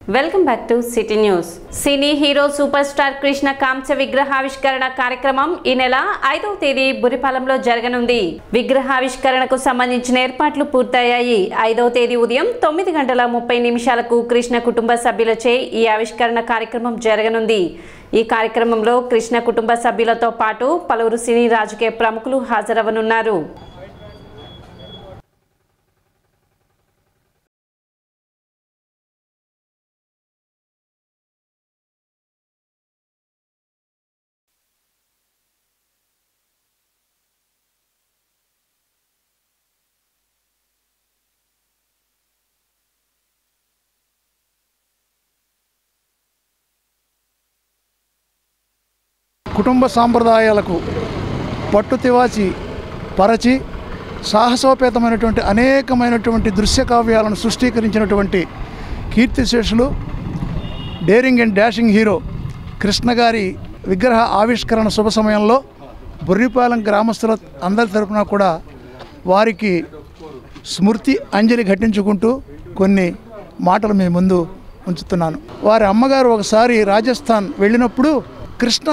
Welcome back to city news cine hero super star Krishna కాంస్య విగ్రహావిష్కరణ కార్యక్రమం ఈ నెల ఐదవ తేదీ బురిపాలెంలో జరగనుంది విగ్రహావిష్కరణకు సంబంధించిన ఏర్పాట్లు పూర్తయ్యాయి ఐదవ తేదీ ఉదయం తొమ్మిది గంటల ముప్పై నిమిషాలకు కృష్ణ కుటుంబ సభ్యులచే ఈ ఆవిష్కరణ కార్యక్రమం జరగనుంది ఈ కార్యక్రమంలో కృష్ణ కుటుంబ సభ్యులతో పాటు పలువురు సినీ రాజకీయ ప్రముఖులు హాజరవనున్నారు కుటుంబ సాంప్రదాయాలకు పట్టు తివాచి పరచి సాహసోపేతమైనటువంటి అనేకమైనటువంటి దృశ్య కావ్యాలను సృష్టీకరించినటువంటి కీర్తిశేషులు daring and dashing hero Krishna గారి విగ్రహ ఆవిష్కరణ శుభ సమయంలో బుర్రిపాలెం గ్రామస్తుల అందరి తరపున కూడా వారికి స్మృతి అంజలి ఘటించుకుంటూ కొన్ని మాటలు మీ ముందు ఉంచుతున్నాను వారి అమ్మగారు ఒకసారి రాజస్థాన్ వెళ్ళినప్పుడు కృష్ణ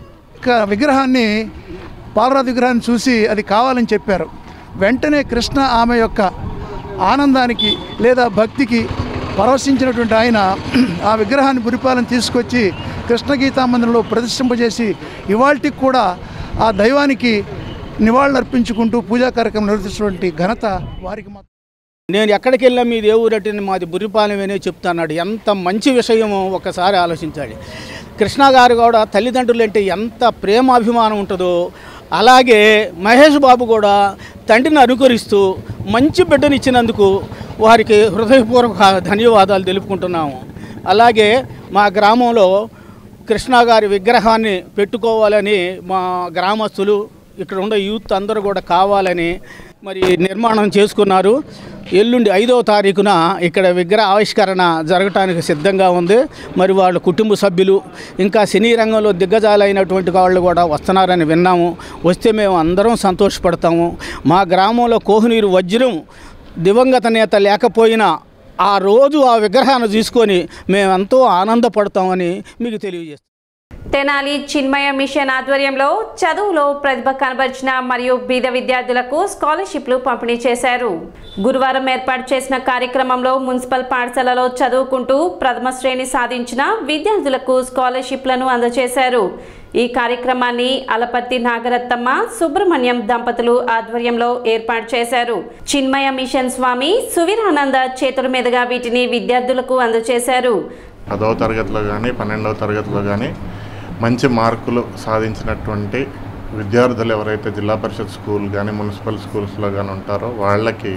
క- విగ్రహాన్ని పాలరాతి విగ్రహాన్ని చూసి అది కావాలని చెప్పారు వెంటనే కృష్ణ ఆమె యొక్క ఆనందానికి లేదా భక్తికి పరవశించినటువంటి ఆయన ఆ విగ్రహాన్ని బురిపాలను తీసుకొచ్చి కృష్ణ గీతామందిరంలో ప్రదర్శింపజేసి ఇవాళకి కూడా ఆ దైవానికి నివాళులర్పించుకుంటూ పూజా కార్యక్రమం నిర్వహిస్తున్నటువంటి ఘనత వారికి మాత్రం నేను ఎక్కడికి వెళ్ళా మీది ఏ ఊరటి మాది బుర్రిపాలెమేనే చెప్తున్నాడు ఎంత మంచి విషయమో ఒక్కసారి ఆలోచించాలి కృష్ణ గారు కూడా తల్లిదండ్రులు అంటే ఎంత ప్రేమాభిమానం ఉంటుందో అలాగే మహేష్ బాబు కూడా తండ్రిని అనుకరిస్తూ మంచి బిడ్డనిచ్చినందుకు వారికి హృదయపూర్వక ధన్యవాదాలు తెలుపుకుంటున్నాము అలాగే మా గ్రామంలో కృష్ణ గారి విగ్రహాన్ని పెట్టుకోవాలని మా గ్రామస్తులు ఇక్కడ ఉండే యూత్ అందరూ కూడా కావాలని మరి నిర్మాణం చేసుకున్నారు ఎల్లుండి ఐదవ తారీఖున ఇక్కడ విగ్రహ ఆవిష్కరణ జరగటానికి సిద్ధంగా ఉంది మరి వాళ్ళ కుటుంబ సభ్యులు ఇంకా సినీ రంగంలో దిగ్గజాలైనటువంటి వాళ్ళు కూడా వస్తున్నారని విన్నాము వస్తే మేము అందరం సంతోషపడతాము మా గ్రామంలో కోహినీరు వజ్రం దివంగత నేత లేకపోయినా ఆ రోజు ఆ విగ్రహాన్ని తీసుకొని మేము ఎంతో ఆనందపడతామని మీకు తెలియజేస్తాం తెనాలి చిన్మయ మిషన్ ఆధ్వర్యంలో చదువులో ప్రతిభ కనబరిచిన మరియు బీద విద్యార్థులకు స్కాలర్షిప్లు పంపిణీ చేశారు గురువారం ఏర్పాటు చేసిన కార్యక్రమంలో మున్సిపల్ పాఠశాలలో చదువుకుంటూ ప్రథమ శ్రేణి సాధించిన విద్యార్థులకు స్కాలర్షిప్లను అందజేశారు ఈ కార్యక్రమాన్ని అలపర్తి నాగరత్తమ్మ సుబ్రహ్మణ్యం దంపతులు ఆధ్వర్యంలో ఏర్పాటు చేశారు చిన్మయ మిషన్ స్వామి సువీరానంద చేతుల మీదుగా వీటిని విద్యార్థులకు అందజేశారు పదవ తరగతిలో కానీ పన్నెండవ తరగతిలో కానీ మంచి మార్కులు సాధించినటువంటి విద్యార్థులు ఎవరైతే జిల్లా పరిషత్ స్కూల్ కానీ మున్సిపల్ స్కూల్స్లో కానీ ఉంటారో వాళ్ళకి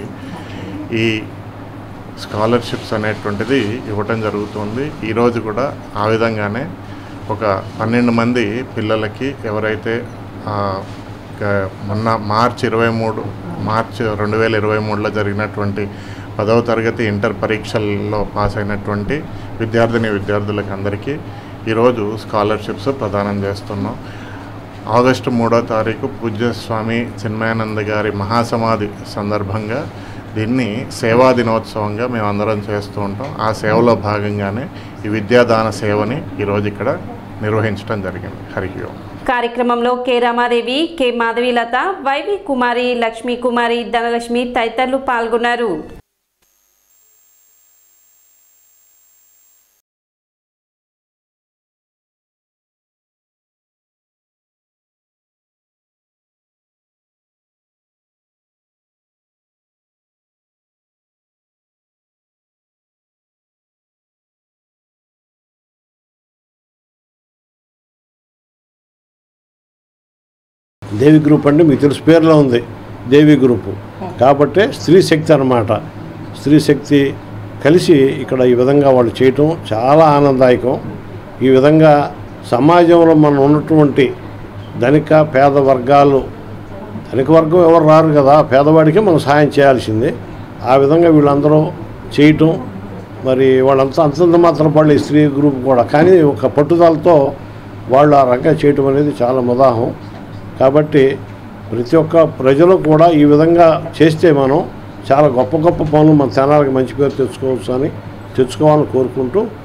ఈ స్కాలర్షిప్స్ అనేటువంటిది ఇవ్వటం జరుగుతుంది ఈరోజు కూడా ఆ విధంగానే ఒక పన్నెండు మంది పిల్లలకి ఎవరైతే ఆ, గ- మొన్న మార్చి ఇరవై మూడు మార్చి రెండు వేల ఇరవై మూడులో జరిగినటువంటి పదవ తరగతి ఇంటర్ పరీక్షల్లో పాస్ అయినటువంటి విద్యార్థిని విద్యార్థులకు అందరికీ ఈరోజు స్కాలర్షిప్స్ ప్రదానం చేస్తున్నాం ఆగస్టు మూడో తారీఖు పూజ్యస్వామి చిన్మయానంద గారి మహాసమాధి సందర్భంగా దీన్ని సేవా దినోత్సవంగా మేము అందరం చేస్తూ ఉంటాం ఆ సేవలో భాగంగానే ఈ విద్యాదాన సేవని ఈరోజు ఇక్కడ నిర్వహించడం జరిగింది హరి ఓం కార్యక్రమంలో K Ramadevi K Madhavilatha YV Kumari Lakshmi Kumari Dhanalakshmi తదితరులు పాల్గొన్నారు దేవి గ్రూప్ అంటే మీకు తెలుసు పేరులో ఉంది దేవి గ్రూపు కాబట్టి స్త్రీ శక్తి అన్నమాట స్త్రీ శక్తి కలిసి ఇక్కడ ఈ విధంగా వాళ్ళు చేయటం చాలా ఆనందదాయకం ఈ విధంగా సమాజంలో మనం ఉన్నటువంటి ధనిక పేద వర్గాలు ధనిక వర్గం ఎవరు రారు కదా పేదవాడికి మనం సహాయం చేయాల్సిందే ఆ విధంగా వీళ్ళందరూ చేయటం మరి వాళ్ళంతా అంతంత మాత్రం పడలే ఈ స్త్రీ గ్రూప్ కూడా కానీ ఒక పట్టుదలతో వాళ్ళు ఆ రంగా చేయటం అనేది చాలా ముదాహం కాబట్టి ప్రతి ఒక్క ప్రజలు కూడా ఈ విధంగా చేస్తే మనం చాలా గొప్ప గొప్ప పనులు మన తెనాలకు మంచి పేరు తెచ్చుకోవచ్చు అని తెచ్చుకోవాలని కోరుకుంటూ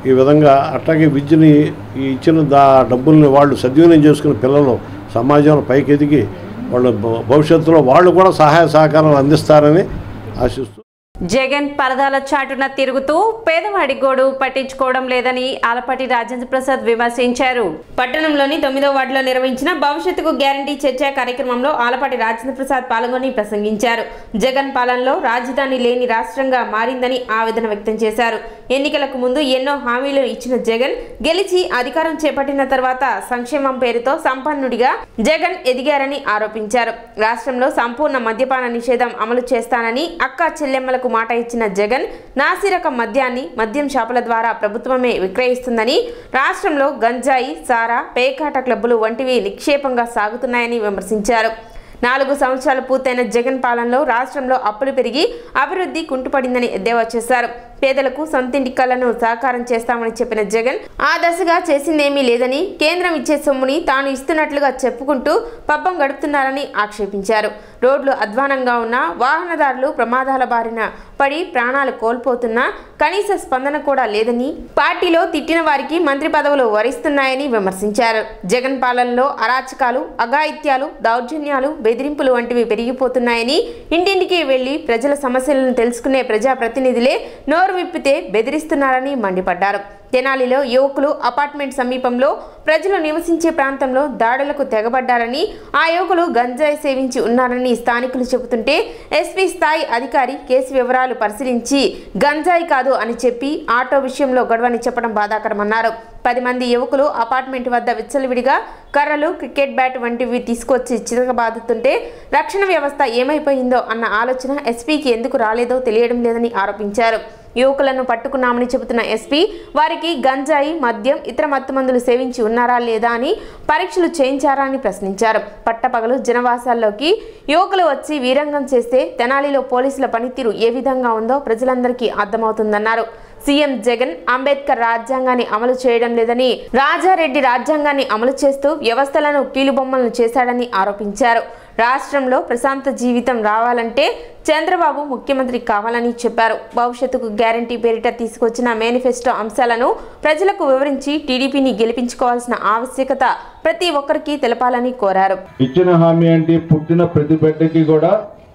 ఈ విధంగా అట్లాగే విద్యని ఈ ఇచ్చిన దా డబ్బుల్ని వాళ్ళు సద్వినియోగం చేసుకున్న పిల్లలు సమాజంలో పైకి ఎదిగి వాళ్ళు భ- భవిష్యత్తులో వాళ్ళు కూడా సహాయ సహకారాలు అందిస్తారని ఆశిస్తూ జగన్ పరదాల చాటున తిరుగుతూ పేదవాడి గోడు పట్టించుకోవడం లేదని ఆలపాటి రాజేంద్ర ప్రసాద్ విమర్శించారు పట్టణంలోని తొమ్మిదో వార్డులో నిర్వహించిన భవిష్యత్తుకు గ్యారంటీ చర్చా కార్యక్రమంలో ఆలపాటి రాజేంద్ర ప్రసాద్ పాల్గొని ప్రసంగించారు జగన్ పాలనలో రాజధాని లేని రాష్ట్రంగా మారిందని ఆవేదన వ్యక్తం చేశారు ఎన్నికలకు ముందు ఎన్నో హామీలు ఇచ్చిన జగన్ గెలిచి అధికారం చేపట్టిన తర్వాత సంక్షేమం పేరుతో సంపన్నుడిగా జగన్ ఎదిగారని ఆరోపించారు రాష్ట్రంలో సంపూర్ణ మద్యపాన నిషేధం అమలు చేస్తానని అక్క చెల్లెమ్మలకు మాట ఇచ్చిన జగన్ నాసిరకం మద్యాన్ని మద్యం షాపుల ద్వారా ప్రభుత్వమే విక్రయిస్తుందని రాష్ట్రంలో గంజాయి సారా పేకాట క్లబ్బులు వంటివి నిక్షేపంగా సాగుతున్నాయని విమర్శించారు నాలుగు సంవత్సరాలు పూర్తయిన జగన్ పాలనలో రాష్ట్రంలో అప్పులు పెరిగి అభివృద్ధి కుంటుపడిందని ఎద్దేవా చేశారు పేదలకు సొంతింటి కలను సాకారం చేస్తామని చెప్పిన జగన్ ఆ దశగా చేసిందేమీ లేదని కేంద్రం ఇచ్చే సొమ్ముని తాను ఇస్తున్నట్లుగా చెప్పుకుంటూ పబ్బం గడుపుతున్నారని ఆక్షేపించారు రోడ్లు అధ్వానంగా ఉన్న వాహనదారులు ప్రమాదాల బారిన పడి ప్రాణాలు కోల్పోతున్నా కనీస స్పందన కూడా లేదని పార్టీలో తిట్టిన వారికి మంత్రి పదవులు వరిస్తున్నాయని విమర్శించారు జగన్ పాలనలో అరాచకాలు అఘాయిత్యాలు దౌర్జన్యాలు బెదిరింపులు వంటివి పెరిగిపోతున్నాయని ఇంటింటికి వెళ్లి ప్రజల సమస్యలను తెలుసుకునే ప్రజాప్రతినిధులే నోరు విప్పితే బెదిరిస్తున్నారని మండిపడ్డారు తెనాలిలో యువకులు అపార్ట్మెంట్ సమీపంలో ప్రజలు నివసించే ప్రాంతంలో దాడులకు తెగబడ్డారని ఆ యువకులు గంజాయి సేవించి ఉన్నారని స్థానికులు చెబుతుంటే ఎస్పీ స్థాయి అధికారి కేసు వివరాలు పరిశీలించి గంజాయి కాదు అని చెప్పి ఆటో విషయంలో గొడవని చెప్పడం బాధాకరమన్నారు పది మంది యువకులు అపార్ట్మెంట్ వద్ద విచ్చలవిడిగా కర్రలు క్రికెట్ బ్యాట్ వంటివి తీసుకొచ్చి చితకబాదుతుంటే రక్షణ వ్యవస్థ ఏమైపోయిందో అన్న ఆలోచన ఎస్పీకి ఎందుకు రాలేదో తెలియడం లేదని ఆరోపించారు యువకులను పట్టుకున్నామని చెబుతున్న ఎస్పీ వారికి గంజాయి మద్యం ఇతర మత్తుమందులు సేవించి ఉన్నారా లేదా అని పరీక్షలు చేయించారా అని ప్రశ్నించారు పట్టపగలు జనవాసాల్లోకి యువకులు వచ్చి వీరంగం చేస్తే తెనాలిలో పోలీసుల పనితీరు ఏ విధంగా ఉందో ప్రజలందరికీ అర్థమవుతుందన్నారు సీఎం జగన్ అంబేద్కర్ రాజ్యాంగాన్ని అమలు చేయడం లేదని రాజారెడ్డి రాజ్యాంగాన్ని అమలు చేస్తూ వ్యవస్థలను కీలుబొమ్మలను చేశాడని ఆరోపించారు రాష్ట్రంలో ప్రశాంత జీవితం రావాలంటే చంద్రబాబు ముఖ్యమంత్రి కావాలని చెప్పారు భవిష్యత్తుకు గ్యారంటీ పేరిట తీసుకొచ్చిన మేనిఫెస్టో అంశాలను ప్రజలకు వివరించి టీడీపీని గెలిపించుకోవాల్సిన ఆవశ్యకత ప్రతి ఒక్కరికి తెలపాలని కోరారు ఇచ్చిన హామీ అంటే పుట్టిన ప్రతి బిడ్డకి కూడా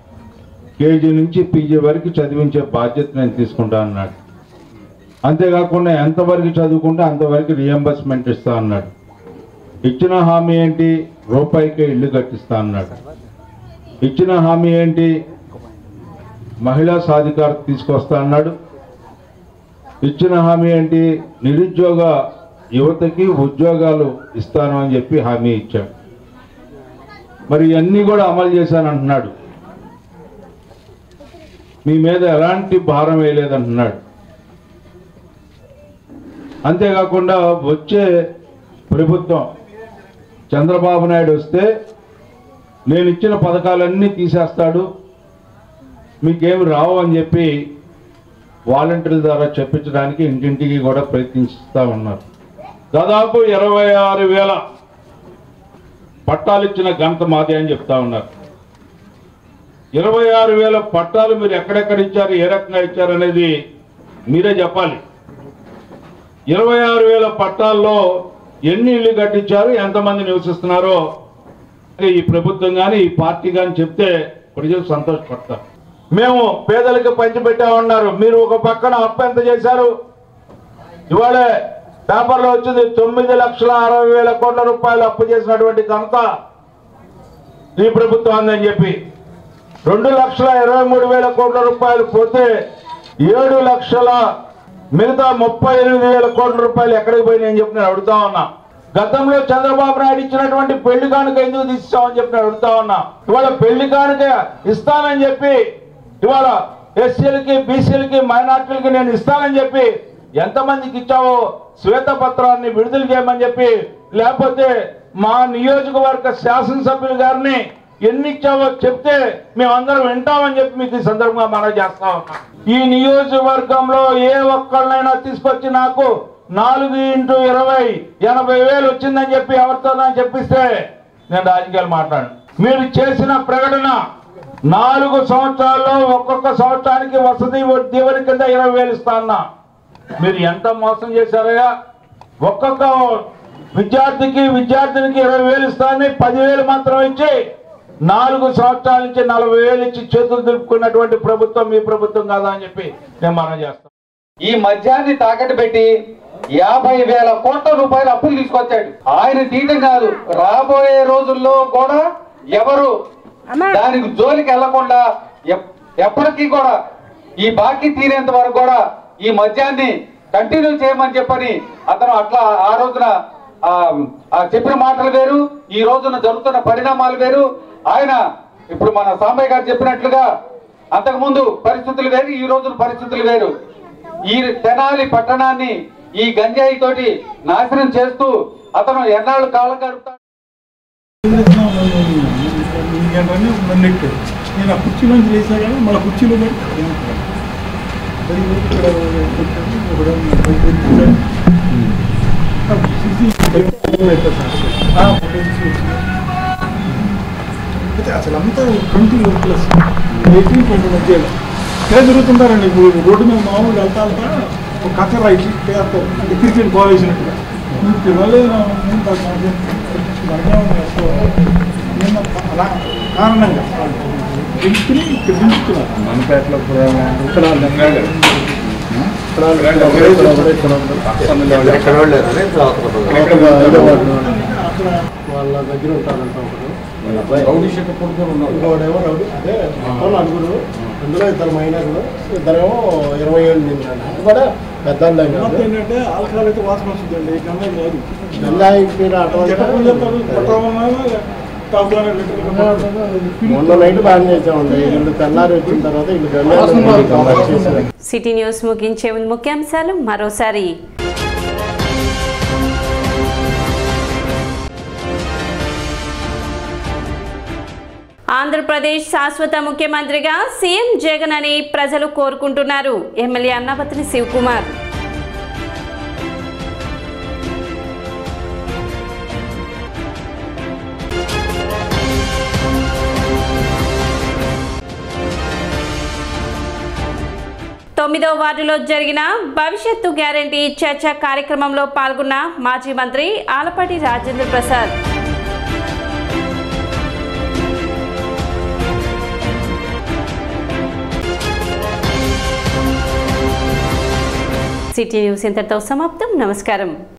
కేజీ నుంచి పీజీ వరకు చదివించే బాధ్యత నేను తీసుకుంటా అన్నాడు అంతేకాకుండా ఎంతవరకు చదువుకుంటే అంతవరకు రియంబర్స్మెంట్ ఇస్తా అన్నాడు ఇచ్చిన హామీ ఏంటి రూపాయికే ఇల్లు కట్టిస్తా అన్నాడు ఇచ్చిన హామీ ఏంటి మహిళా సాధికారత తీసుకొస్తా అన్నాడు ఇచ్చిన హామీ ఏంటి నిరుద్యోగ యువతకి ఉద్యోగాలు ఇస్తాను అని చెప్పి హామీ ఇచ్చాడు మరి ఇవన్నీ కూడా అమలు చేశానంటున్నాడు మీ మీద ఎలాంటి భారం వేయలేదంటున్నాడు అంతేకాకుండా వచ్చే ప్రభుత్వం చంద్రబాబు నాయుడు వస్తే నేను ఇచ్చిన పథకాలన్నీ తీసేస్తాడు మీకేమి రావు అని చెప్పి వాలంటీర్ల ద్వారా చెప్పించడానికి ఇంటింటికి కూడా ప్రయత్నిస్తూ ఉన్నారు దాదాపు ఇరవై ఆరు వేల పట్టాలు ఇచ్చిన ఘనత మాదే అని చెప్తా ఉన్నారు ఇరవై ఆరు వేల పట్టాలు మీరు ఎక్కడెక్కడ ఇచ్చారు ఏ రకంగా ఇచ్చారు అనేది మీరే చెప్పాలి ఇరవై ఆరు వేల పట్టాల్లో ఎన్ని ఇళ్ళు కట్టించారు ఎంతమంది నివసిస్తున్నారో ఈ ప్రభుత్వం కానీ ఈ పార్టీ కానీ చెప్తే ప్రజలు సంతోషపడతారు మేము పేదలకు పంచిపెట్టామన్నారు మీరు ఒక పక్కన అప్పు ఎంత చేశారు ఇవాళే పేపర్లో వచ్చింది తొమ్మిది లక్షల అరవై వేల కోట్ల రూపాయలు అప్పు చేసినటువంటి ఘనత ఈ ప్రభుత్వం అందని చెప్పి రెండు లక్షల ఇరవై మూడు వేల కోట్ల రూపాయలు పోతే ఏడు లక్షల మిగతా ముప్పై ఎనిమిది వేల కోట్ల రూపాయలు ఎక్కడికి పోయినాయని చెప్పి నేను అడుగుతా ఉన్నా గతంలో చంద్రబాబు నాయుడు ఇచ్చినటువంటి పెళ్లి కానుక ఎందుకు తీస్తామని చెప్పి నేను అడుగుతా ఉన్నా ఇవాళ పెళ్లి కానుక ఇస్తానని చెప్పి ఇవాళ ఎస్సీలకి బీసీలకి మైనార్టీలకి నేను ఇస్తానని చెప్పి ఎంతమందికి ఇచ్చావో శ్వేతపత్రాన్ని విడుదల చేయమని చెప్పి లేకపోతే మా నియోజకవర్గ శాసనసభ్యులు గారిని ఎన్ని ఇచ్చావో చెప్తే మేమందరం వింటామని చెప్పి మీకు ఈ సందర్భంగా మనం చేస్తా ఉన్నాం ఈ నియోజకవర్గంలో ఏ ఒక్కళ్ళనైనా తీసుకొచ్చి నాకు నాలుగు ఇంటూ ఇరవై ఎనభై వేలు వచ్చిందని చెప్పి ఎవరితోనైనా చెప్పిస్తే నేను రాజకీయాలు మాట్లాడు మీరు చేసిన ప్రకటన నాలుగు సంవత్సరాల్లో ఒక్కొక్క సంవత్సరానికి వసతి దీవెన కింద ఇరవై వేలు ఇస్తా అన్నా మీరు ఎంత మోసం చేశారయ్యా ఒక్కొక్క విద్యార్థికి విద్యార్థినికి ఇరవై వేలు ఇస్తానని పదివేలు మాత్రం ఇచ్చి నాలుగు సంవత్సరాల నుంచి నలభై వేలు ఇచ్చి చేతులు దులుపుకున్నటువంటి ప్రభుత్వం మీ ప్రభుత్వం కాదా అని చెప్పి నేను మనం చేస్తాను ఈ మద్యాన్ని తాకట్టు పెట్టి యాభై వేల కోట్ల రూపాయల అప్పులు తీసుకొచ్చాడు ఆయన తీయటం కాదు రాబోయే రోజుల్లో కూడా ఎవరు దానికి జోలికి వెళ్లకుండా ఎప్- ఎప్పటికీ కూడా ఈ బాకీ తీరేంత వరకు కూడా ఈ మద్యాన్ని కంటిన్యూ చేయమని చెప్పని అతను అట్లా ఆ రోజున ఆ ఆ చెప్పిన మాటలు వేరు ఈ రోజున జరుగుతున్న పరిణామాలు వేరు ఆయన ఇప్పుడు మన సాంబయ్య గారు చెప్పినట్లుగా అంతకుముందు పరిస్థితులు వేరు ఈ రోజున పరిస్థితులు వేరు ఈ తెనాలి పట్టణాన్ని ఈ గంజాయి తోటి నాశనం చేస్తూ అతను ఎన్నాళ్ళు కాలం గడుపుతాడు ఇంకేంటని నన్ను ఎక్కాడు నేను ఆ కుర్చీలోంచి లేచా కానీ మళ్ళీ కుర్చీలో పడి పడి ఇక్కడ పెట్టాను, ఒకడు పైకి ఎత్తుతాడు. ఆ CC పెట్టాడు సార్. ఆ ఫోటోస్ వచ్చినాయి. అయితే అసలు అంతా ట్వంటీ ప్లస్ ఎయిటీన్ ట్వంటీ మధ్యలో ఇలా తిరుగుతుంటారండి ఇప్పుడు రోడ్డు మీద మామూలుగా వెళ్తా వెళ్తా ఒక కథ రైట్ చేస్తారు అంటే క్రికెట్ బాల్ వేసినట్టుగా ఈ పిల్లలే నా- నేను నాకు నాకేం బాగా ఉంది అసలు. నేను అలా కారణంగా దించుకుని ఇక్కడ దించుతున్నారు మనపేటలో కూడా ఇక్కడ అక్కడ వాళ్ళ దగ్గర ఉంటారంట ఒకరు ఇంకోడేమో రౌడీ అదే మొత్తం నలుగురు అందులో ఇద్దరు మైనర్లు ఇద్దరేమో ఇరవై ఏళ్ళు నిండాడు అది కూడా పెద్ద మొత్తం ఏంటంటే ఆల్కహాల్ అయితే వాసన వస్తుందండి గంధాయి కాదు గంజాయికి మీద చెట్టపల్లి చెప్తారు అటువంటి పట్టణంలో తాగుతానే లిటర్లు మొన్న నైట్ బ్యాన్ చేసామండి వీళ్ళు తెల్లారి వచ్చిన తర్వాత వీళ్ళు గంజాయి చేశారు సిటీ న్యూస్ ముగించే ముందు ముఖ్యాంశాలు మరోసారి ఆంధ్రప్రదేశ్ శాశ్వత ముఖ్యమంత్రిగా సీఎం జగన్ అని ప్రజలు కోరుకుంటున్నారు ఎమ్మెల్యే అన్నపతిని శివకుమార్ తొమ్మిదో వార్డులో జరిగిన భవిష్యత్తు గ్యారంటీ చర్చ కార్యక్రమంలో పాల్గొన్న మాజీ మంత్రి ఆలపాటి రాజేంద్ర ప్రసాద్ సిటీ న్యూస్ ఇంతటితో సమాప్తం నమస్కారం